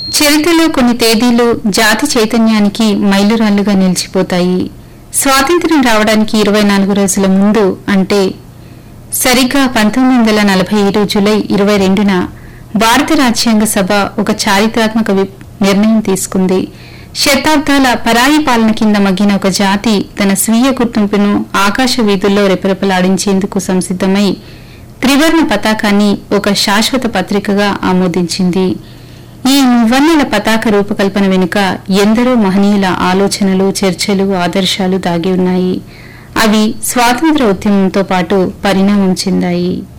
చరిత్రలో కొన్ని తేదీలు జాతి చైతన్యానికి మైలురాళ్లుగా నిలిచిపోతాయి స్వాతంత్ర్యం రావడానికి ఇరవై నాలుగు రోజుల ముందు అంటే సరిగ్గా పంతొమ్మిది వందల నలభై ఏడు జులై ఇరవై రెండున భారత రాజ్యాంగ సభ ఒక చారిత్రాత్మక వి- నిర్ణయం తీసుకుంది శతాబ్దాల పరాయి పాలన కింద మగ్గిన ఒక జాతి తన స్వీయ గుర్తింపును ఆకాశ వీధుల్లో రెపరెపలాడించేందుకు సంసిద్దమై త్రివర్ణ పతాకాన్ని ఒక శాశ్వత పత్రికగా ఆమోదించింది ఈ మువ్వన్నెల పతాక రూపకల్పన వెనుక ఎందరో మహనీయుల ఆలోచనలు చర్చలు ఆదర్శాలు దాగి ఉన్నాయి అవి స్వాతంత్ర ఉద్యమంతో పాటు పరిణామం చెందాయి